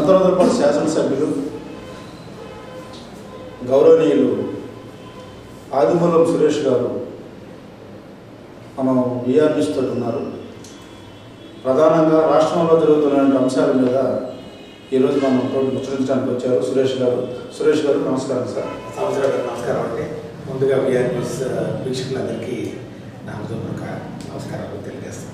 సంతనోదరపాటి శాసనసభ్యులు గౌరవనీయులు ఆదిమూలం సురేష్ గారు మనం ఈఆర్ఎస్ తోటి ఉన్నారు ప్రధానంగా రాష్ట్రంలో జరుగుతున్న అంశాల మీద ఈరోజు మనం తోటి ముచ్చరించడానికి వచ్చారు సురేష్ గారు సురేష్ గారు నమస్కారం సార్ సంవత్సరాల నమస్కారం అండి ముందుగా విఆర్ న్యూస్ వీక్షకులందరికీ నా హృదయపూర్వక నమస్కారాలు తెలియజేస్తాను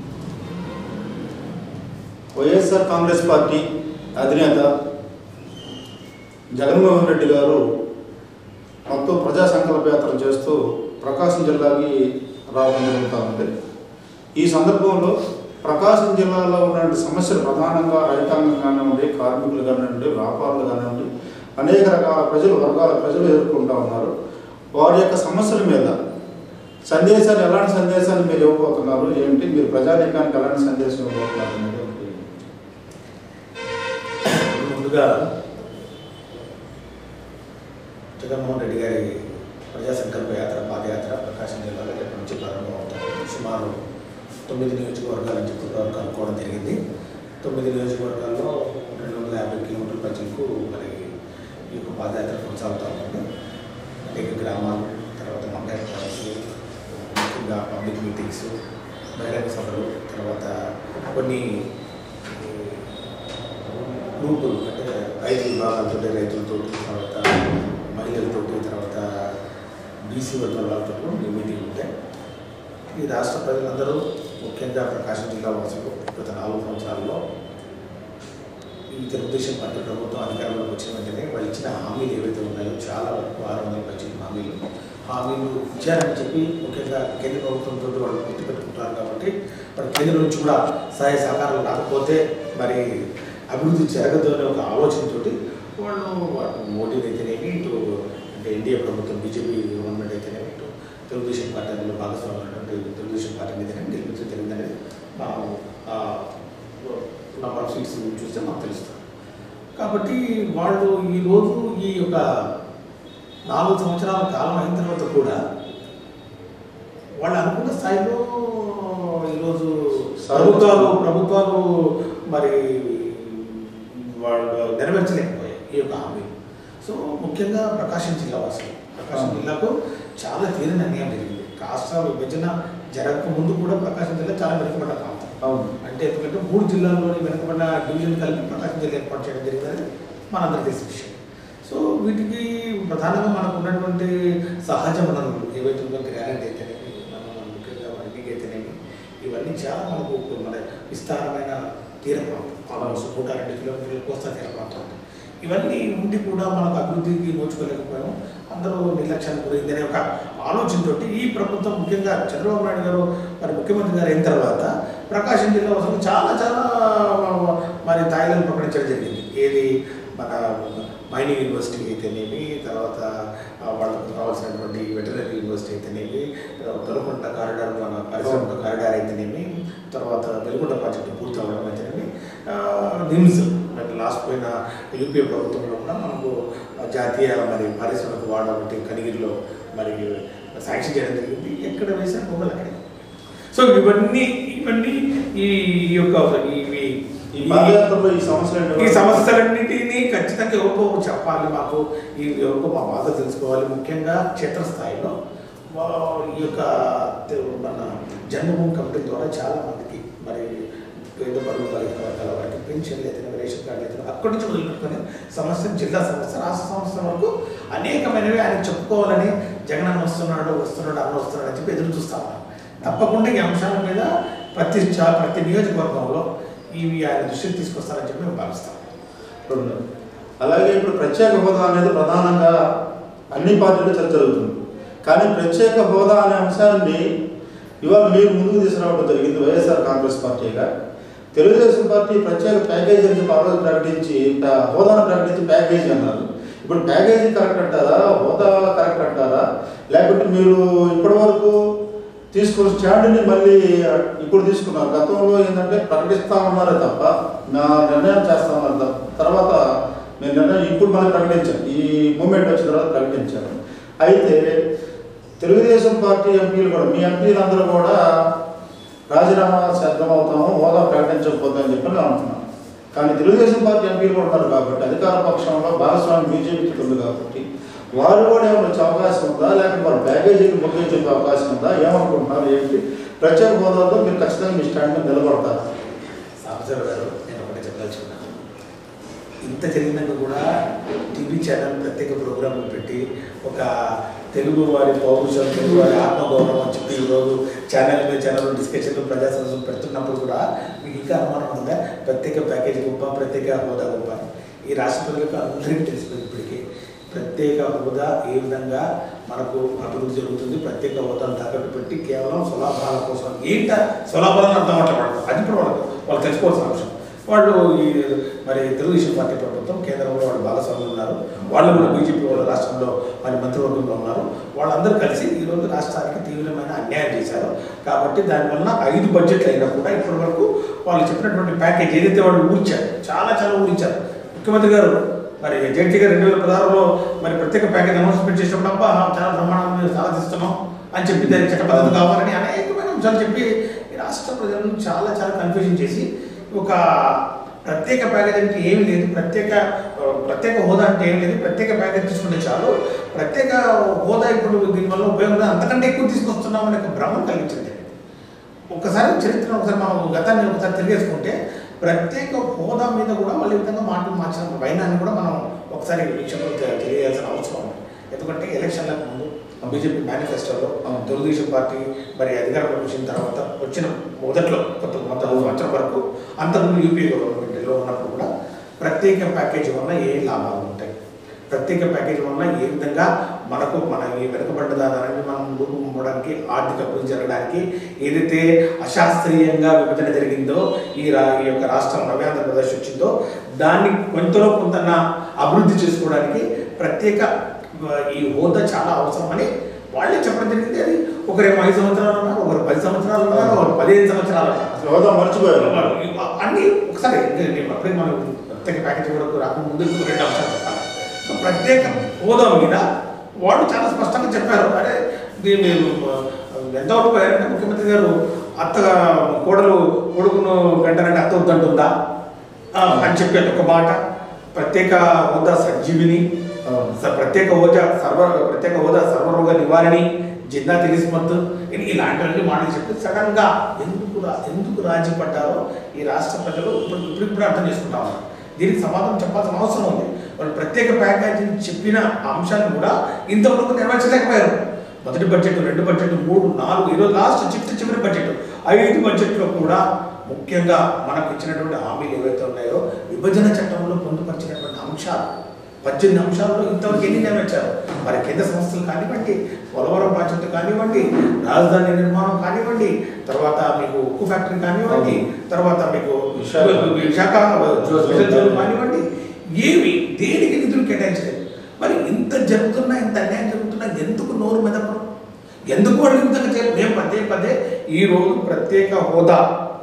వైఎస్ఆర్ కాంగ్రెస్ పార్టీ అధినేత జగన్మోహన్ రెడ్డి గారు మొత్తం ప్రజా సంకల్ప యాత్ర చేస్తూ ప్రకాశం జిల్లాకి రావడం జరుగుతూ ఉంది ఈ సందర్భంలో ప్రకాశం జిల్లాలో ఉన్న సమస్యలు ప్రధానంగా రైతాంగం కానివ్వండి కార్మికులు కానివ్వండి వ్యాపారులు కానివ్వండి అనేక రకాల ప్రజలు వర్గాల ప్రజలు ఎదుర్కొంటూ ఉన్నారు వారి యొక్క సమస్యల మీద సందేశాలు ఎలాంటి సందేశాన్ని మీరు ఇవ్వబోతున్నారు ఏంటి మీరు ప్రజానీకానికి ఎలాంటి సందేశం ఇవ్వబోతున్నారు అనేది ఒకటి. ముందుగా జగన్మోహన్ రెడ్డి గారి ప్రజా సంకల్ప యాత్ర పాదయాత్ర ప్రకాశం జిల్లాలో రేపటి నుంచి ప్రారంభం అవుతుంది సుమారు తొమ్మిది నియోజకవర్గాల నుంచి ఇప్పటివరకు అనుకోవడం జరిగింది తొమ్మిది నియోజకవర్గాల్లో రెండు వందల యాభై కిలోమీటర్ల ప్రజలకు మరి ఈ యొక్క పాదయాత్ర కొనసాగుతూ ఉంటుంది అనేక గ్రామాలు తర్వాత మండల ముఖ్యంగా పబ్లిక్ మీటింగ్స్ బహిరంగ సభలు తర్వాత కొన్ని గ్రూపులు అంటే రైతు విభాగాలతో రైతులతో తర్వాత మహిళలతోటి తర్వాత బీసీ వర్గాల వాళ్ళతో మీటింగ్ ఉంటాయి ఈ రాష్ట్ర ప్రజలందరూ ముఖ్యంగా ప్రకాశం జిల్లా వాసులు గత నాలుగు సంవత్సరాల్లో ఈ తెలుగుదేశం పార్టీ ప్రభుత్వం అధికారంలోకి వచ్చిన వెంటనే వాళ్ళు ఇచ్చిన హామీలు ఏవైతే ఉన్నాయో చాలా వరకు ఆరు వందల పచ్చిన హామీలు హామీలు ఇచ్చారని చెప్పి ముఖ్యంగా కేంద్ర ప్రభుత్వంతో వాళ్ళు గుర్తుపెట్టుకుంటారు కాబట్టి మరి కేంద్రం నుంచి కూడా సహాయ సహకారాలు రాకపోతే మరి అభివృద్ధి జరగదు అనే ఒక ఆలోచనతోటి వాళ్ళు అటు మోడీని అయితేనేమి ఇటు అంటే ఎన్డీఏ ప్రభుత్వం బీజేపీ గవర్నమెంట్ అయితేనేమి ఇటు తెలుగుదేశం పార్టీ అందులో భాగస్వామ్యం ఉన్నటువంటి తెలుగుదేశం పార్టీ మీదనే గెలిపించడం జరిగిందనేది మనం నంబర్ ఆఫ్ సీట్స్ చూస్తే మనకు తెలుస్తుంది కాబట్టి వాళ్ళు ఈరోజు ఈ యొక్క నాలుగు సంవత్సరాల కాలం అయిన తర్వాత కూడా వాళ్ళు అనుకున్న స్థాయిలో ఈరోజు ప్రభుత్వాలు ప్రభుత్వాలు మరి వాళ్ళు నెరవేర్చలేకపోయాయి ఈ యొక్క హామీ సో ముఖ్యంగా ప్రకాశం జిల్లా వాసులు ప్రకాశం అవును. జిల్లాకు చాలా తీరని అన్యాయం జరిగింది రాష్ట్ర విభజన జరగక ముందు కూడా ప్రకాశం జిల్లా చాలా వెనుకబడ్డ ప్రాంతం అవును అంటే ఎందుకంటే మూడు జిల్లాల్లోని వెనుకబడిన డివిజన్ కలిపి ప్రకాశం జిల్లా ఏర్పాటు చేయడం జరిగిందని మనందరికీ తెలిసిన విషయం సో వీటికి ప్రధానంగా మనకు ఉన్నటువంటి సహజ వనరులు ఏవైతే ఉందో గ్రానైట్ అయితేనేమి మన ముఖ్యంగా వర్ణింగ్ అయితేనేమి ఇవన్నీ చాలా మనకు మన విస్తారమైన తీర ప్రాంతం ఆల్మోస్ట్ నూట రెండు కిలోమీటర్ల కోస్తా తీర ప్రాంతం ఇవన్నీ ఉండి కూడా మనకు అభివృద్ధికి నోచుకోలేకపోయాము అందరూ నిర్లక్ష్యానికి గురైందనే ఒక ఆలోచనతో ఈ ప్రభుత్వం ముఖ్యంగా చంద్రబాబు నాయుడు గారు మరి ముఖ్యమంత్రి గారు అయిన తర్వాత ప్రకాశం జిల్లా అసలు చాలా చాలా మరి తాయిలను ప్రకటించడం జరిగింది ఏది మన మైనింగ్ యూనివర్సిటీ అయితేనేమి తర్వాత ఆ, వాళ్ళకు కావాల్సినటువంటి వెటనరీ యూనివర్సిటీ అయితేనేమి దొరకొండ కారిడార్ మన పరిశ్రమ కారిడార్ అయితేనేమి తర్వాత వెలుగుంట ప్రాజెక్టు పూర్తి అవ్వడం అయితేనేమి ఆ, నిమ్స్ మరి లాస్ట్ పోయిన యూపీఏ ప్రభుత్వంలో కూడా మనకు జాతీయ మరి పారిశ్రామిక వాడ ఒకటి కనిగిరిలో మరి శాంక్షన్ చేయడం జరిగింది ఎక్కడ వేసిన భూములు అక్కడే సో ఇవన్నీ ఇవన్నీ ఈ ఈ యొక్క ఇవి ఈ పాదయాత్రలో ఈ సమస్యలు ఈ సమస్యలన్నిటినీ ఖచ్చితంగా ఎవరికో చెప్పాలి మాకు ఈ ఎవరికో మా బాధ తెలుసుకోవాలి ముఖ్యంగా క్షేత్రస్థాయిలో వా- ఈ యొక్క తె- మన జన్మభూమి కమిటీ ద్వారా చాలా మందికి మరి పేద పరుగు వర్గాల వర్గాల వారికి పెన్షన్లు అయితే రేషన్ కార్డులు అయితే అక్కడి నుంచి మొదలుపెట్టుకొని సమస్య జిల్లా సమస్య రాష్ట్ర సమస్య వరకు అనేకమైనవి ఆయన చెప్పుకోవాలని జగన్ అన్న వస్తున్నాడు వస్తున్నాడు అన్న వస్తున్నాడు అని చెప్పి ఎదురు చూస్తా ఉన్నాం తప్పకుండా ఈ అంశాల మీద ప్రతి చా- ప్రతి నియోజకవర్గంలో ఇవి ఆయన దృష్టికి తీసుకొస్తారని చెప్పి మేము భావిస్తాం రెండు అలాగే ఇప్పుడు ప్రత్యేక హోదా అనేది ప్రధానంగా అన్ని పార్టీలు చర్చ జరుగుతుంది కానీ ప్రత్యేక హోదా అనే అంశాన్ని ఇవాళ మీరు ముందుకు తీసుకురావడం జరిగింది వైఎస్ఆర్ కాంగ్రెస్ పార్టీగా తెలుగుదేశం పార్టీ ప్రత్యేక ప్యాకేజీ అని చెప్పి ఆ రోజు ప్రకటించి ప్యా- హోదాను ప్రకటించి ప్యాకేజీ అన్నారు ఇప్పుడు ప్యాకేజీ కరెక్ట్ అంటారా హోదా కరెక్ట్ అంటారా లేకపోతే మీరు ఇప్పటి వరకు తీసుకున్న స్టాండ్ని మళ్ళీ ఇప్పుడు తీసుకున్నారు గతంలో ఏంటంటే ప్రకటిస్తామన్నారే తప్ప నా నిర్ణయం చేస్తామన్నారు తప్ప తర్వాత నేను నిర్ణయం ఇప్పుడు మళ్ళీ ప్రకటించాను ఈ మూమెంట్ వచ్చిన తర్వాత ప్రకటించాను అయితే తెలుగుదేశం పార్టీ ఎంపీలు కూడా మీ ఎంపీలందరూ కూడా రాజీనామా సిద్ధమవుతాము హోదా ప్రకటించకపోతే అని చెప్పి నేను అంటున్నాను కానీ తెలుగుదేశం పార్టీ ఎంపీలు కూడా ఉన్నారు కాబట్టి అధికార పక్షంలో భాగస్వామి బీజేపీకి ఉంది కాబట్టి వారు కూడా ఏమైనా వచ్చే అవకాశం ఉందా లేకపోతే వారు బ్యాగేజీకి మొగ్గు చెప్పే అవకాశం ఉందా ఏమనుకుంటున్నారు ఏంటి ప్రత్యేక హోదాలో మీరు ఖచ్చితంగా మీ స్టాండ్ మీద నిలబడతారు సాంబశివరావు గారు నేను ఒకటే చెప్పదలుచుకున్నాను ఇంత జరిగినాక కూడా టీవీ ఛానల్ ప్రత్యేక ప్రోగ్రాంలు పెట్టి ఒక తెలుగు వారి పౌరుషం తెలుగు వారి ఆత్మగౌరవం అని చెప్పి ఈరోజు ఛానల్ మీద ఛానల్ డిస్కషన్లు ప్రజా సంస్థలు పెడుతున్నప్పుడు కూడా మీకు ఇంకా అనుమానం ఉందా ప్రత్యేక ప్యాకేజీ గొప్ప ప్రత్యేక హోదా గొప్ప అని. ఈ రాష్ట్ర ప్రజలకు అందరికీ తెలిసిపోయింది ఇప్పటికీ ప్రత్యేక హోదా ఏ విధంగా మనకు అభివృద్ధి జరుగుతుంది ప్రత్యేక హోదాను తాకట్టు పెట్టి కేవలం స్వలాభాల కోసం ఏంట స్వలాభాలను అర్థం మాట్లాడదు అది కూడా వాళ్ళకు వాళ్ళు తెలుసుకోవాల్సిన అంశం వాళ్ళు ఈ మరి తెలుగుదేశం పార్టీ ప్రభుత్వం కేంద్రంలో వాళ్ళు భాగస్వాములు ఉన్నారు వాళ్ళు కూడా బీజేపీ వాళ్ళ రాష్ట్రంలో మరి మంత్రివర్గంలో ఉన్నారు వాళ్ళందరూ కలిసి ఈరోజు రాష్ట్రానికి తీవ్రమైన అన్యాయం చేశారు కాబట్టి దానివల్ల ఐదు బడ్జెట్లు అయినా కూడా ఇప్పటి వరకు వాళ్ళు చెప్పినటువంటి ప్యాకేజ్ ఏదైతే వాళ్ళు ఊరించారు చాలా చాలా ఊరించారు ముఖ్యమంత్రి గారు మరి జడ్జి గారు రెండు వేల పదహారులో మరి ప్రత్యేక ప్యాకేజ్ అనౌన్స్మెంట్ చేసినప్పుడు అబ్బా చాలా బ్రహ్మాండంగా మేము సాధిస్తున్నాం అని చెప్పి దానికి చట్టబద్ధత కావాలని అనేకమైన అంశాలు చెప్పి ఈ రాష్ట్ర ప్రజలను చాలా చాలా కన్ఫ్యూజన్ చేసి ఒక ప్రత్యేక ప్యాకేజ్ అంటే ఏమి లేదు ప్రత్యేక ఆ, ప్రత్యేక హోదా అంటే ఏమి లేదు ప్రత్యేక ప్యాకేజ్ తీసుకుంటే చాలు ప్రత్యేక హోదా ఇప్పుడు దీనివల్ల ఉపయోగం లేదు అంతకంటే ఎక్కువ తీసుకొస్తున్నాం అనే ఒక భ్రమం కలిగించింది ఒకసారి చరిత్ర ఒకసారి మనం గతాన్ని ఒకసారి తిరిగేసుకుంటే ప్రత్యేక హోదా మీద కూడా మళ్ళీ ఈ విధంగా మాటలు మార్చిన వైనాన్ని కూడా మనం ఒకసారి విషయంలో తె- తెలియాల్సిన అవసరం ఉంది ఎందుకంటే ఎలక్షన్లకు ముందు బీజేపీ మేనిఫెస్టోలో అవును. తెలుగుదేశం పార్టీ మరి అధికారంలోకి వచ్చిన తర్వాత వచ్చిన మొదట్లో కొత్త మొత్తం సంవత్సరం వరకు అంతకుముందు యూపీ గవర్నమెంట్లో ఉన్నప్పుడు కూడా ప్రత్యేక ప్యాకేజీ వల్ల ఏ లాభాలు ఉంటాయి ప్రత్యేక ప్యాకేజీ వల్ల ఏ విధంగా మనకు మన ఈ వెనుకబడ్డ దానాన్ని మనం ముందుకు ఆర్థిక అభివృద్ధి జరగడానికి ఏదైతే అశాస్త్రీయంగా విభజన జరిగిందో ఈ రా ఈ యొక్క రాష్ట్రం నవ్య ఆంధ్రప్రదేశ్ వచ్చిందో దాన్ని కొంతలో కొంత అభివృద్ధి చేసుకోవడానికి ప్రత్యేక ఆ, ఈ హోదా చాలా అవసరమని వాళ్ళే చెప్పడం జరిగింది అది ఒకరేమో ఐదు సంవత్సరాలు ఉన్నారు ఒకరు పది సంవత్సరాలు ఉన్నారు ఒకరు పదిహేను సంవత్సరాలు ఉన్నారు అసలు హోదా మర్చిపోయారు అన్ని ఒకసారి నేను అప్పుడే మనం ప్రత్యేక ప్యాకేజీ వరకు రాకముందు ఇంకో రెండు అంశాలు చెప్పాలి సో ప్రత్యేక హోదా మీద వాళ్ళు చాలా స్పష్టంగా చెప్పారు అరే దీన్ని ఆ, ఎంతవరకు పోయారంటే ముఖ్యమంత్రి గారు అత్త కోడలు కొడుకును వెంటనంటే అత్త వద్దంటుందా ఆ, అని చెప్పేది ఒక మాట ప్రత్యేక హోదా సంజీవిని అవును. స- ప్రత్యేక హోదా సర్వ ప్రత్యేక హోదా సర్వరోగ నివారణి జిన్నా తెలిసిమద్దు ఇలాంటివన్నీ మాటలు చెప్పి సడన్ గా ఎందుకు రా- ఎందుకు రాజీ పడ్డారో ఈ రాష్ట్ర ప్రజలు ఇప్పుడు ఇప్పుడు ఇప్పుడు అర్థం చేసుకుంటా ఉన్నారు దీనికి సమాధానం చెప్పాల్సిన అవసరం ఉంది వాళ్ళు ప్రత్యేక ప్యాకేజీని చెప్పిన అంశాలను కూడా ఇంతవరకు నెరవేర్చలేకపోయారు మొదటి బడ్జెట్ రెండు బడ్జెట్ మూడు నాలుగు ఈరోజు లాస్ట్ చిట్ట చివరి బడ్జెట్ ఐదు బడ్జెట్లో కూడా ముఖ్యంగా మనకు ఇచ్చినటువంటి హామీలు ఏవైతే ఉన్నాయో విభజన చట్టంలో పొందుపరిచినటువంటి అంశాలు పద్దెనిమిది అంశాల్లో ఇంతవరకు ఎన్ని నెరవేర్చారు మరి కేంద్ర సంస్థలు కానివ్వండి పోలవరం ప్రాజెక్టు కానివ్వండి రాజధాని నిర్మాణం కానివ్వండి తర్వాత మీకు ఉక్కు ఫ్యాక్టరీ కానివ్వండి తర్వాత మీకు విశాఖ. విశాఖ స్పెషల్ జోన్ కానివ్వండి ఏమి దేనికి నిధులు కేటాయించలేదు మరి ఇంత జరుగుతున్నా ఇంత అన్యాయం జరుగుతున్నా ఎందుకు నోరు మెదపడం ఎందుకు వాళ్ళు ఈ విధంగా చేయాలి మేము పదే పదే ఈ రోజు ప్రత్యేక హోదా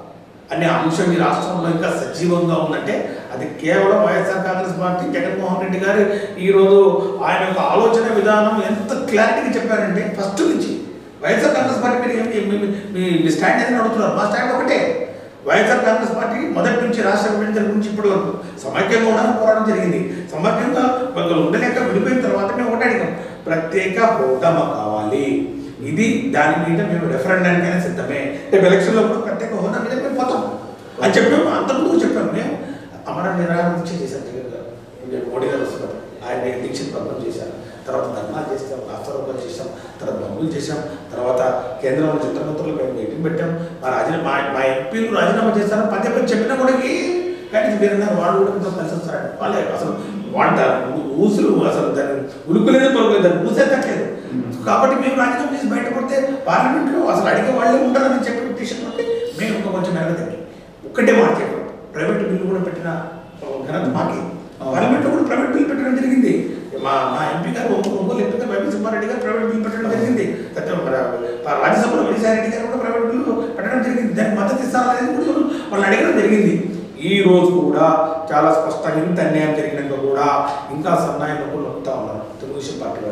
అనే అంశం ఈ రాష్ట్రంలో ఇంకా సజీవంగా ఉందంటే అది కేవలం వైఎస్ఆర్ కాంగ్రెస్ పార్టీ జగన్మోహన్ రెడ్డి గారు ఈరోజు ఆయన యొక్క ఆలోచన విధానం ఎంత క్లారిటీగా చెప్పారంటే ఫస్ట్ నుంచి వైఎస్ఆర్ కాంగ్రెస్ పార్టీ మీరు ఏం- మీ- మీ- మీ మీ స్టాండ్ ఏదైనా అడుగుతున్నారు మా స్టాండ్ ఒకటే వైఎస్ఆర్ కాంగ్రెస్ పార్టీ మొదటి నుంచి రాష్ట్ర విభజన నుంచి ఇప్పటి వరకు సమైక్యంగా ఉండడానికి పోరాటం జరిగింది సమైక్యంగా కొందరు ఉండలేక విడిపోయిన తర్వాత మేము ఒకటి అడిగాం ప్రత్యేక హోదా మాకు కావాలి ఇది దాని మీద మేము రెఫరెండానికైనా సిద్ధమే రేపు ఎలక్షన్లో కూడా ప్రత్యేక హోదా మీద మేము పోతాం అని చెప్పాము అంతకుముందు చెప్పాము మేము అమర నిరాహార దీక్ష చేశారు జగన్ గారు ఇంకా మోడీ గారు వస్తున్నారు ఆయన దీక్షను భగ్నం చేశారు తర్వాత ధర్నాలు చేస్తాం రాష్ట్రాలు చేశాం తర్వాత బంగులు చేశాం తర్వాత కేంద్రంలో చిత్రమంత్రులు మేము మీటింగ్ పెట్టాం మా రాజీనామా మా మా ఎంపీలు రాజీనామా చేస్తారని పదే పదే చెప్పినా కూడా ఏ- కానీ మీరు అన్నారు వాళ్ళు కూడా మీతో కలిసి వస్తారండి వాళ్ళే అసలు వాళ్ళ ఊసులు అసలు దాన్ని ఉలుకులేదు పలుకులేదు దాన్ని ఊసేటట్లేదు కాబట్టి మేము రాజీనామా చేసి బయటపడితే పార్లమెంట్లో అసలు అడిగే వాళ్ళే ఉంటారని చెప్పి ఉద్దేశం ఉంటే మేము ఇంకా కొంచెం మెరగదండి ఒక్కటే మాట చెప్పాం ప్రైవేట్ బిల్లు కూడా పెట్టిన ఘనత మాకే పార్లమెంట్లో కూడా ప్రైవేట్ బిల్లు పెట్టడం జరిగింది మా మా ఎంపీ గారు ఒంగోలు ఒంగోలు ఎంపీ గారు వైపీ సుబ్బారెడ్డి గారు ప్రైవేట్ బిల్లు పెట్టడం జరిగింది తర్వాత మన ఆ రాజ్యసభలో విజయసాయిరెడ్డి గారు కూడా ప్రైవేట్ బిల్లు పెట్టడం జరిగింది దానికి మద్దతు ఇస్తారా అనేది కూడా వాళ్ళు అడగడం జరిగింది ఈ రోజు కూడా చాలా స్పష్టంగా ఇంత అన్యాయం జరిగినాక కూడా ఇంకా సన్నాయి నొప్పులు నొక్కుతా ఉన్నారు తెలుగుదేశం పార్టీ వాళ్ళు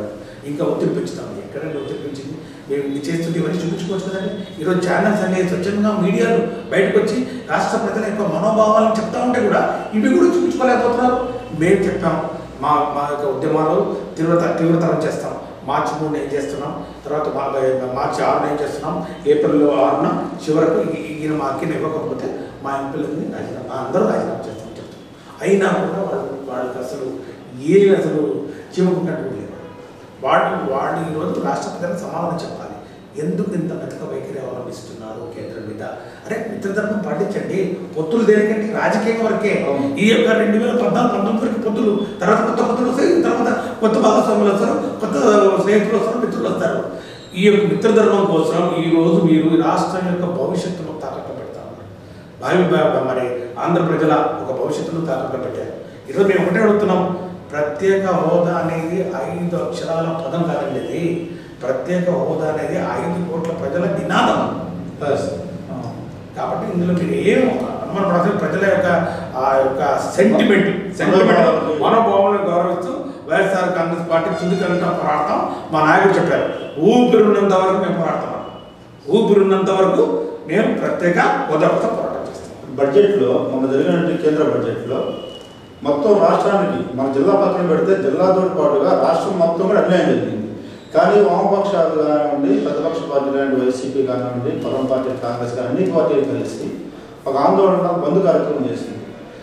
ఇంకా ఒత్తిడి పెంచుతాం ఎక్కడంటే ఒత్తిడి పెంచింది మేము ఇది చేస్తుంటే ఇవన్నీ చూపించుకోవచ్చు కదండి ఈరోజు ఛానల్స్ అనేవి స్వచ్ఛంగా మీడియాలు బయటకు వచ్చి రాష్ట్ర ప్రజల యొక్క మనోభావాలను చెప్తా ఉంటే కూడా ఇవి కూడా చూపించుకోలేకపోతున్నారు మేము చెప్పాం మా మా యొక్క ఉద్యమాలు తీవ్రత తీవ్రతరం చేస్తాం మార్చి మూడున ఏం చేస్తున్నాం తర్వాత మా- మార్చి ఆరున ఏం చేస్తున్నాం ఏప్రిల్ ఆరున చివరకు ఈ- ఈయన మా అక్కిని ఇవ్వకపోతే మా ఎంపీలని రాజీనామా అందరూ రాజీనామా చేస్తామని చెప్తాం అయినా కూడా వాళ్ళు వాళ్ళకి అసలు ఏమి అసలు చెప్పుకున్నట్టు లేదు వాడు వాడు ఈరోజు రాష్ట్ర ప్రజలకు సమాధానం చెప్పాలి ఎందుకు ఇంత మెతక వైఖరి అవలంబిస్తున్నారు కేంద్రం మీద అరే మిత్రధర్మం పాటించండి పొత్తులు దేనికంటే రాజకీయం వరకే అవును. ఈ యొక్క రెండు వేల పద్నాలుగు పంతొమ్మిది వరకు పొత్తులు తర్వాత కొత్త పొత్తులు వస్తాయి తర్వాత కొత్త భాగస్వాములు వస్తారు కొత్త స్నేహితులు వస్తారు మిత్రులు వస్తారు ఈ యొక్క మిత్రధర్మం కోసం ఈ రోజు మీరు ఈ రాష్ట్రం యొక్క భవిష్యత్తును తాకట్టు పెడతా ఉన్నారు భావి బ- మరి ఆంధ్ర ప్రజల ఒక భవిష్యత్తును తాకట్టు పెట్టారు ఈరోజు మేము ఒకటే అడుగుతున్నాం ప్రత్యేక హోదా అనేది ఐదు అక్షరాల పదం కాదండి ఇది ప్రత్యేక హోదా అనేది ఐదు కోట్ల ప్రజల నినాదం కాబట్టి ఇందులో మీరు ఏం అనుమానపడాల్సిన ప్రజల యొక్క ఆ యొక్క సెంటిమెంట్ సెంటిమెంట్ మనోభావాలను గౌరవిస్తూ వైఎస్ఆర్ కాంగ్రెస్ పార్టీ తుదికంట పోరాడతాం మా నాయకుడు చెప్పారు ఊపిరున్నంత వరకు మేము పోరాడతాం ఊపిరున్నంత వరకు మేము ప్రత్యేక హోదా కోసం పోరాటం చేస్తాం బడ్జెట్లో మొన్న జరిగినటువంటి కేంద్ర బడ్జెట్లో మొత్తం రాష్ట్రానికి మన జిల్లా పక్కన పెడితే జిల్లాతో పాటుగా రాష్ట్రం మొత్తం కూడా అన్యాయం జరిగింది కానీ వామపక్షాలు కానివ్వండి ప్రతిపక్ష పార్టీ కానివ్వండి వైసీపీ కానివ్వండి పరం పార్టీ కాంగ్రెస్ కానీ అన్ని పార్టీలు కలిసి ఒక ఆందోళన బంద్ కార్యక్రమం చేసింది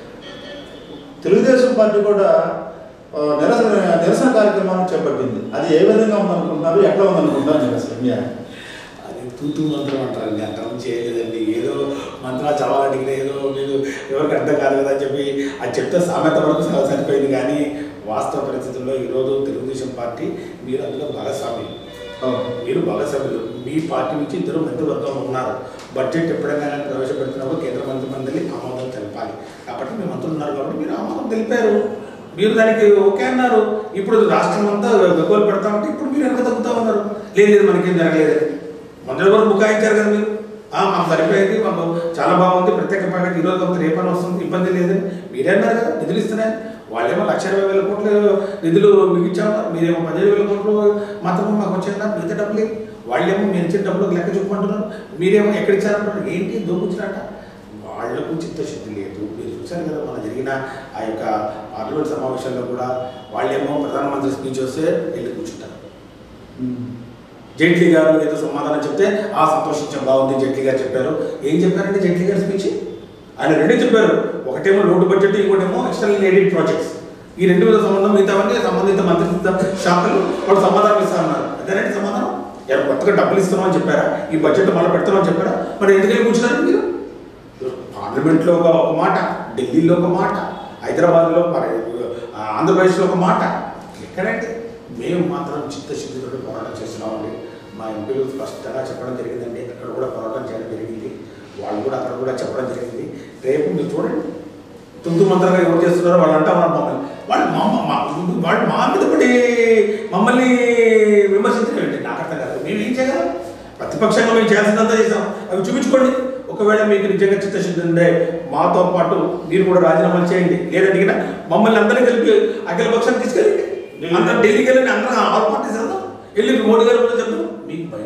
తెలుగుదేశం పార్టీ కూడా ఆ, నిరసన నిరసన కార్యక్రమాన్ని చేపట్టింది అది ఏ విధంగా ఉందనుకుంటున్నారు ఎట్లా ఉందనుకుంటున్నారు నిరసన మీ ఆయన? అది తూతూ మంత్రం అంటారు అంతరం చేయలేదండి ఏదో మంత్రాలు చదవాలడిగిన ఏదో మీరు ఎవరికి అర్థం కాదు కదా అని చెప్పి అది చెప్తే సామెత వరకు స- సరిపోయింది కానీ వాస్తవ పరిస్థితుల్లో ఈరోజు తెలుగుదేశం పార్టీ మీరు అందులో భాగస్వామి అవును. మీరు భాగస్వాములు మీ పార్టీ నుంచి ఇద్దరు మంత్రివర్గంలో ఉన్నారు బడ్జెట్ ఎప్పుడైనా కానీ ప్రవేశపెడుతున్నప్పుడు కేంద్ర మంత్రి మండలి ఆమోదం తెలపాలి కాబట్టి మీ మంత్రులు ఉన్నారు కాబట్టి మీరు ఆమోదం తెలిపారు మీరు దానికి ఓకే అన్నారు ఇప్పుడు రాష్ట్రం అంతా గగ్గోలు పెడతా ఉంటే ఇప్పుడు మీరు వెనక తగ్గుతా ఉన్నారు లేదు లేదు మనకేం జరగలేదు మొదటి వరకు బుకాయించారు కదా మీరు ఆ, మాకు సరిపోయింది మాకు చాలా బాగుంది ప్రత్యేక ప్యాకెట్ ఈరోజు కాకపోతే రేపని వస్తుంది ఇబ్బంది లేదని మీరే అన్నారు కదా నిధులు ఇస్తున్నాయని వాళ్ళేమో లక్ష ఇరవై వేల కోట్లు నిధులు మీకు ఇచ్చామన్నారు మీరేమో పదిహేను వేల కోట్లు మాత్రమే మాకు వచ్చాయన్నారు మిగతా డబ్బులు ఏమి? వాళ్ళేమో మీరు ఇచ్చిన డబ్బులు లెక్క చూపమంటున్నారు మీరేమో ఎక్కడ ఇచ్చారంటున్నారు ఏంటి దోపుచ్చినట్ట వాళ్లకు చిత్తశుద్ధి లేదు మీరు చూశారు కదా మన జరిగిన ఆ యొక్క పార్లమెంట్ సమావేశంలో కూడా వాళ్ళేమో ప్రధానమంత్రి స్పీచ్ వస్తే వెళ్ళి కూర్చుంటారు ఉమ్. జైట్లీ గారు ఏదో సమాధానం చెప్తే ఆ సంతోషించాం బాగుంది జైట్లీ గారు చెప్పారు ఏం చెప్పారంటే జైట్లీ గారి స్పీచ్ ఆయన రెండే చెప్పారు ఒకటేమో లోటు బడ్జెట్ ఇంకోటేమో ఎక్స్టర్నల్ ఎయిడెడ్ ప్రాజెక్ట్స్ ఈ రెండు మీద సంబంధం మిగతావన్నీ సంబంధిత మంత్రిత్వ శాఖలు వాళ్ళు సమాధానం ఇస్తామన్నారు అదేనండి సమాధానం ఎవరు కొత్తగా డబ్బులు ఇస్తున్నామని చెప్పారా ఈ బడ్జెట్ మళ్ళీ పెడతామని చెప్పారా మరి ఎందుకని కూర్చున్నారు మీరు పార్లమెంట్లో ఒక ఒక మాట ఢిల్లీలో ఒక మాట హైదరాబాద్లో మరి ఆ, ఆంధ్రప్రదేశ్లో ఒక మాట ఎక్కడంటే మేము మాత్రం చిత్తశుద్ధితో పోరాటం చేస్తున్నామండి మా ఎంపీలు స్పష్టంగా చెప్పడం జరిగిందండి అక్కడ కూడా పోరాటం చేయడం జరిగింది వాళ్ళు కూడా అక్కడ కూడా చెప్పడం జరిగింది రేపు మీరు చూడండి తుంతు మంత్రంగా ఎవరు చేస్తున్నారో వాళ్ళు అంటా ఉన్నారు మమ్మల్ని వాళ్ళు మా మా- మా- వాళ్ళు మా మీద పడి మమ్మల్ని విమర్శించడం ఏంటి నాకు అర్థం కాదు మేము ఏం చేయగలం ప్రతిపక్షంగా మేము చేయాల్సినంత చేసాం అవి చూపించుకోండి ఒకవేళ మీకు నిజంగా చిత్తశుద్ధి ఉండే మాతో పాటు మీరు కూడా రాజీనామాలు చేయండి లేదంటే గిన మమ్మల్ని అందరినీ కలిపి అఖిల పక్షాన్ని తీసుకెళ్ళండి అందరం ఢిల్లీకి వెళ్ళండి అందరం ఆల్ పార్టీస్ వెళ్దాం వెళ్ళి మోడీ గారు కూడా చెప్తాం మీకు భయం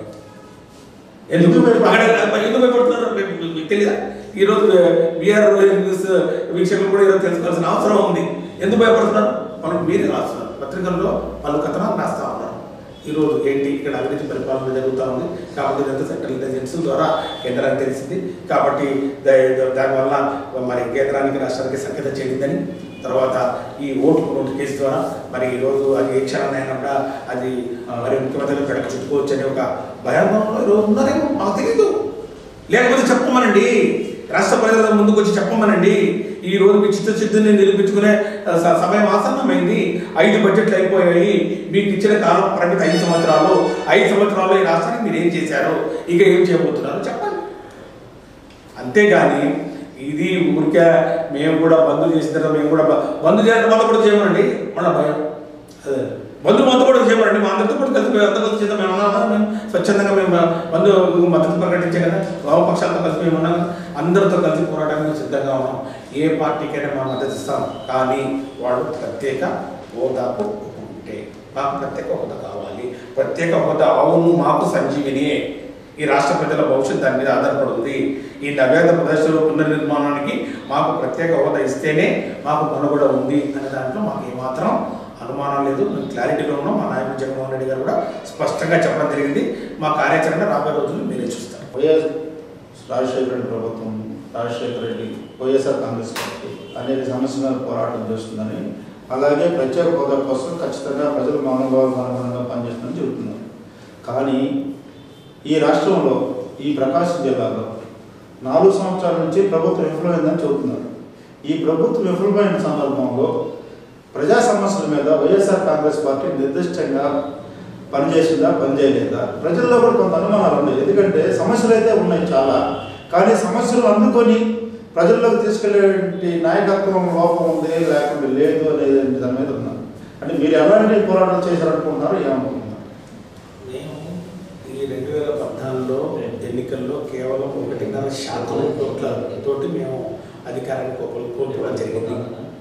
ఎందుకు ఎందుకు భయపడ- అక్కడ ఎందుకు భయపడుతున్నారు మీకు మీకు తెలియదా ఈరోజు బీఆర్ న్యూస్ వీక్షకులు కూడా ఈరోజు తెలుసుకోవాల్సిన అవసరం ఉంది ఎందుకు భయపడుతున్నారు మనం మీరే రాస్తున్నారు పత్రికల్లో పలు కథనాలు రాస్తా ఉన్నారు ఈరోజు ఏంటి ఇక్కడ అవినీతి పరిపాలన జరుగుతూ ఉంది కాబట్టి ఇదంతా సెంట్రల్ ఇంటెలిజెన్స్ ద్వారా కేంద్రానికి తెలిసింది కాబట్టి దా- దా- దానివల్ల మరి కేంద్రానికి రాష్ట్రానికి సంకేతం చేరిందని తర్వాత ఈ ఓటు నోటు కేసు ద్వారా మరి ఈరోజు అది ఏ క్షణమైనా కూడా అది మరి ముఖ్యమంత్రి పెడక చుట్టుకోవచ్చు అనే ఒక భయాందోళనలో ఈరోజు ఉన్నారేమో మాకు తెలియదు లేకపోతే చెప్పమనండి రాష్ట్ర ప్రజల ముందుకు వచ్చి చెప్పమనండి ఈ రోజు మీ చిత్తశుద్ధిని నిరూపించుకునే ఆ, స- సమయం ఆసన్నమైంది ఐదు బడ్జెట్లు అయిపోయాయి మీకు ఇచ్చిన కాలం పరిమితి ఐదు సంవత్సరాలు ఐదు సంవత్సరాలు ఈ రాష్ట్రానికి మీరు ఏం చేశారు ఇక ఏం చేయబోతున్నారు చెప్పండి అంతేగాని ఇది ఊరికే మేము కూడా బంధు చేసిన తర్వాత మేము కూడా బ- బంధు చేయడం వల్ల కూడా చేయమనండి మళ్ళీ భయం అదే బంధు మొత్తం కూడా చేయమనండి మా అందరితో కూడా కలిసి మేము అంతా కలిసి చేద్దాం మేము ఉన్నాం కదా, మేము స్వచ్ఛందంగా మేము బంధు మద్దతు ప్రకటించే కదా వామపక్షాలతో కలిసి మేము ఉన్నాం కదా, అందరితో కలిసి పోరాటానికి సిద్ధంగా ఉన్నాం ఏ పార్టీకైనా మా మద్దతు ఇస్తాం కానీ వాళ్ళు ప్రత్యేక హోదాకు ఒప్పుకుంటే మాకు ప్రత్యేక హోదా కావాలి ప్రత్యేక హోదా అవును మాకు సంజీవిని ఈ రాష్ట్ర ప్రజల భవిష్యత్తు దాని మీద ఆధారపడి ఉంది ఈ నవ్యాంధ్ర ప్రదేశంలో పునర్నిర్మాణానికి మాకు ప్రత్యేక హోదా ఇస్తేనే మాకు మనుగడ ఉంది అనే దాంట్లో మాకు ఏమాత్రం అనుమానం లేదు మేము క్లారిటీగా ఉన్నాం మా నాయకుడు జగన్మోహన్ రెడ్డి గారు కూడా స్పష్టంగా చెప్పడం జరిగింది మా కార్యాచరణ రాబోయే రోజుల్లో మీరే చూస్తారు వైఎస్ రాజశేఖర రెడ్డి ప్రభుత్వం రాజశేఖర రెడ్డి వైఎస్ఆర్ కాంగ్రెస్ పార్టీ అనేక సమస్యల మీద పోరాటం చేస్తుందని అలాగే ప్రత్యేక హోదా కోసం ఖచ్చితంగా ప్రజల మనోభావాలకు అనుగుణంగా పనిచేస్తుందని చెబుతున్నారు కానీ ఈ రాష్ట్రంలో ఈ ప్రకాశం జిల్లాలో నాలుగు సంవత్సరాల నుంచి ప్రభుత్వం విఫలమైందని చెబుతున్నారు ఈ ప్రభుత్వం విఫలమైన సందర్భంలో ప్రజా సమస్యల మీద వైఎస్ఆర్ కాంగ్రెస్ పార్టీ నిర్దిష్టంగా పనిచేసిందా పనిచేయలేదా ప్రజల్లో కూడా కొంత అనుమానాలు ఉన్నాయి ఎందుకంటే సమస్యలు అయితే ఉన్నాయి చాలా కానీ సమస్యలు అందుకొని ప్రజల్లోకి తీసుకెళ్లే నాయకత్వం లోపం ఉంది లేకుండా లేదు అనేది దాని మీద ఉన్నారు అంటే మీరు ఎలాంటి పోరాటం చేశారనుకుంటున్నారు ఏమనుకుంటున్నారు మేము ఈ రెండు వేల పద్నాలుగులో ఎన్నికల్లో కేవలం ఒకటిన్నర శాతం ఓట్ల తోటి మేము అధికారాన్ని కోప- కోల్పోవడం జరిగింది